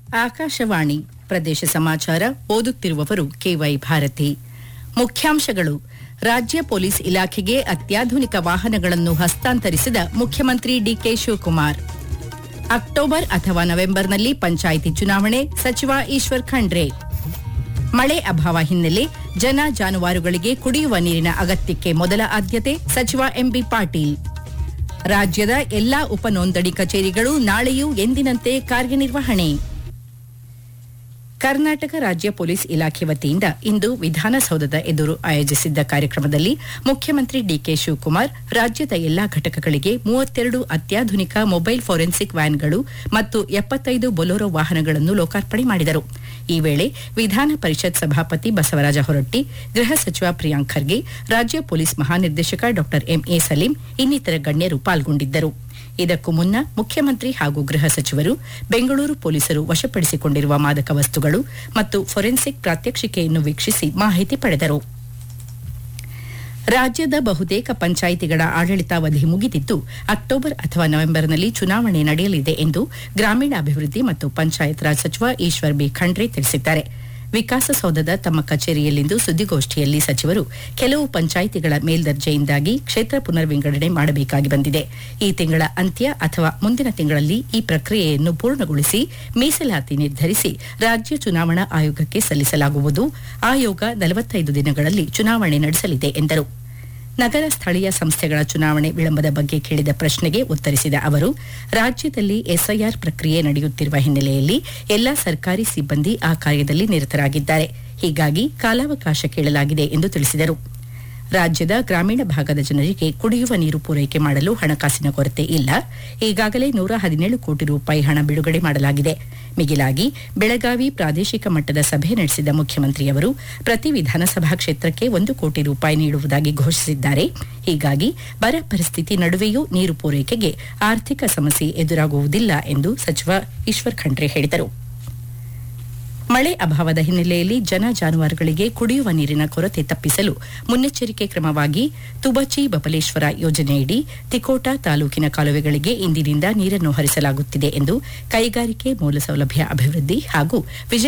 ಆಕಾಶವಾಣಿ ಪ್ರದೇಶ ಸಮಾಚಾರ ಓದುತ್ತಿರುವವರು ಕೆವೈ ಭಾರತಿ ಮುಖ್ಯಾಂಶಗಳು ರಾಜ್ಯ ಪೊಲೀಸ್ ಇಲಾಖೆಗೆ ಅತ್ಯಾಧುನಿಕ ವಾಹನಗಳನ್ನು ಹಸ್ತಾಂತರಿಸಿದ ಮುಖ್ಯಮಂತ್ರಿ ಡಿಕೆ ಶಿವಕುಮಾರ್ ಅಕ್ಟೋಬರ್ ಅಥವಾ ನವೆಂಬರ್ನಲ್ಲಿ ಪಂಚಾಯಿತಿ ಚುನಾವಣೆ ಸಚಿವ ಈಶ್ವರ್ ಖಂಡ್ರೆ ಮಳೆ ಅಭಾವ ಹಿನ್ನೆಲೆ ಜನ ಜಾನುವಾರುಗಳಿಗೆ ಕುಡಿಯುವ ನೀರಿನ ಅಗತ್ಯಕ್ಕೆ ಮೊದಲ ಆದ್ಯತೆ ಸಚಿವ ಎಂಬಿ ಪಾಟೀಲ್ ರಾಜ್ಯದ ಎಲ್ಲಾ ಉಪನೋಂದಣಿ ಕಚೇರಿಗಳು ನಾಳೆಯೂ ಎಂದಿನಂತೆ ಕಾರ್ಯನಿರ್ವಹಣೆ ಕರ್ನಾಟಕ ರಾಜ್ಯ ಪೊಲೀಸ್ ಇಲಾಖೆ ವತಿಯಿಂದ ಇಂದು ವಿಧಾನಸೌಧದ ಎದುರು ಆಯೋಜಿಸಿದ್ದ ಕಾರ್ಯಕ್ರಮದಲ್ಲಿ ಮುಖ್ಯಮಂತ್ರಿ ಡಿಕೆ ಶಿವಕುಮಾರ್ ರಾಜ್ಯದ ಎಲ್ಲಾ ಘಟಕಗಳಿಗೆ ಮೂವತ್ತೆರಡು ಅತ್ಯಾಧುನಿಕ ಮೊಬೈಲ್ ಫೋರೆನ್ಸಿಕ್ ವ್ಯಾನ್ಗಳು ಮತ್ತು ಎಪ್ಪತ್ತೈದು ಬೊಲೊರೋ ವಾಹನಗಳನ್ನು ಲೋಕಾರ್ಪಣೆ ಮಾಡಿದರು ಈ ವೇಳೆ ವಿಧಾನ ಪರಿಷತ್ ಸಭಾಪತಿ ಬಸವರಾಜ ಹೊರಟ್ಟಿ ಗೃಹ ಸಚಿವ ಪ್ರಿಯಾಂಕ್ ಖರ್ಗೆ ರಾಜ್ಯ ಪೊಲೀಸ್ ಮಹಾನಿರ್ದೇಶಕ ಡಾ ಎಂಎ ಸಲೀಂ ಇನ್ನಿತರ ಗಣ್ಯರು ಪಾಲ್ಗೊಂಡಿದ್ದರು ಇದಕ್ಕೂ ಮುನ್ನ ಮುಖ್ಯಮಂತ್ರಿ ಹಾಗೂ ಗೃಹ ಸಚಿವರು ಬೆಂಗಳೂರು ಪೊಲೀಸರು ವಶಪಡಿಸಿಕೊಂಡಿರುವ ಮಾದಕ ವಸ್ತುಗಳು ಮತ್ತು ಫೊರೆನ್ಸಿಕ್ ಪ್ರಾತ್ಯಕ್ಷಿಕೆಯನ್ನು ವೀಕ್ಷಿಸಿ ಮಾಹಿತಿ ಪಡೆದರು ರಾಜ್ಯದ ಬಹುತೇಕ ಪಂಚಾಯಿತಿಗಳ ಆಡಳಿತಾವಧಿ ಮುಗಿದಿದ್ದು ಅಕ್ಟೋಬರ್ ಅಥವಾ ನವೆಂಬರ್ನಲ್ಲಿ ಚುನಾವಣೆ ನಡೆಯಲಿದೆ ಎಂದು ಗ್ರಾಮೀಣಾಭಿವೃದ್ಧಿ ಮತ್ತು ಪಂಚಾಯತ್ ರಾಜ್ ಸಚಿವ ಈಶ್ವರ್ ಬಿ ಖಂಡ್ರೆ ತಿಳಿಸಿದ್ದಾರೆ ವಿಕಾಸಸೌಧದ ತಮ್ಮ ಕಚೇರಿಯಲ್ಲಿಂದು ಸುದ್ದಿಗೋಷ್ಠಿಯಲ್ಲಿ ಸಚಿವರು ಕೆಲವು ಪಂಚಾಯಿತಿಗಳ ಮೇಲ್ದರ್ಜೆಯಿಂದಾಗಿ ಕ್ಷೇತ್ರ ಪುನರ್ ವಿಂಗಡಣೆ ಮಾಡಬೇಕಾಗಿ ಬಂದಿದೆ ಈ ತಿಂಗಳ ಅಂತ್ಯ ಅಥವಾ ಮುಂದಿನ ತಿಂಗಳಲ್ಲಿ ಈ ಪ್ರಕ್ರಿಯೆಯನ್ನು ಪೂರ್ಣಗೊಳಿಸಿ ಮೀಸಲಾತಿ ನಿರ್ಧರಿಸಿ ರಾಜ್ಯ ಚುನಾವಣಾ ಆಯೋಗಕ್ಕೆ ಸಲ್ಲಿಸಲಾಗುವುದು ಆಯೋಗ ನಲವತ್ತೈದು ದಿನಗಳಲ್ಲಿ ಚುನಾವಣೆ ನಡೆಸಲಿದೆ ಎಂದರು ನಗರ ಸ್ಥಳೀಯ ಸಂಸ್ಥೆಗಳ ಚುನಾವಣೆ ವಿಳಂಬದ ಬಗ್ಗೆ ಕೇಳಿದ ಪ್ರಶ್ನೆಗೆ ಉತ್ತರಿಸಿದ ಅವರು ರಾಜ್ಯದಲ್ಲಿ ಎಸ್ಐಆರ್ ಪ್ರಕ್ರಿಯೆ ನಡೆಯುತ್ತಿರುವ ಹಿನ್ನೆಲೆಯಲ್ಲಿ ಎಲ್ಲಾ ಸರ್ಕಾರಿ ಸಿಬ್ಬಂದಿ ಆ ಕಾರ್ಯದಲ್ಲಿ ನಿರತರಾಗಿದ್ದಾರೆ ಹೀಗಾಗಿ ಕಾಲಾವಕಾಶ ಕೇಳಲಾಗಿದೆ ಎಂದು ತಿಳಿಸಿದರು ರಾಜ್ಯದ ಗ್ರಾಮೀಣ ಭಾಗದ ಜನರಿಗೆ ಕುಡಿಯುವ ನೀರು ಪೂರೈಕೆ ಮಾಡಲು ಹಣಕಾಸಿನ ಕೊರತೆ ಇಲ್ಲ ಈಗಾಗಲೇ ನೂರ ಹದಿನೇಳು ಕೋಟಿ ರೂಪಾಯಿ ಹಣ ಬಿಡುಗಡೆ ಮಾಡಲಾಗಿದೆ ಮಿಗಿಲಾಗಿ ಬೆಳಗಾವಿ ಪ್ರಾದೇಶಿಕ ಮಟ್ಟದ ಸಭೆ ನಡೆಸಿದ ಮುಖ್ಯಮಂತ್ರಿಯವರು ಪ್ರತಿ ವಿಧಾನಸಭಾ ಕ್ಷೇತ್ರಕ್ಕೆ ಒಂದು ಕೋಟಿ ರೂಪಾಯಿ ನೀಡುವುದಾಗಿ ಘೋಷಿಸಿದ್ದಾರೆ ಹೀಗಾಗಿ ಬರ ಪರಿಸ್ಥಿತಿ ನಡುವೆಯೂ ನೀರು ಪೂರೈಕೆಗೆ ಆರ್ಥಿಕ ಸಮಸ್ಯೆ ಎದುರಾಗುವುದಿಲ್ಲ ಎಂದು ಸಚಿವ ಈಶ್ವರ್ ಖಂಡ್ರೆ ಹೇಳಿದರು ಮಳೆ ಅಭಾವದ ಹಿನ್ನೆಲೆಯಲ್ಲಿ ಜನ ಜಾನುವಾರುಗಳಿಗೆ ಕುಡಿಯುವ ನೀರಿನ ಕೊರತೆ ತಪ್ಪಿಸಲು ಮುನ್ನೆಚ್ಚರಿಕೆ ಕ್ರಮವಾಗಿ ತುಬಚಿ ಬಬಲೇಶ್ವರ ಯೋಜನೆಯಡಿ ತಿಕೋಟ ತಾಲೂಕಿನ ಕಾಲುವೆಗಳಿಗೆ ಇಂದಿನಿಂದ ನೀರನ್ನು ಹರಿಸಲಾಗುತ್ತಿದೆ ಎಂದು ಕೈಗಾರಿಕೆ ಮೂಲಸೌಲಭ್ಯ ಅಭಿವೃದ್ಧಿ ಹಾಗೂ ವಿಜಯ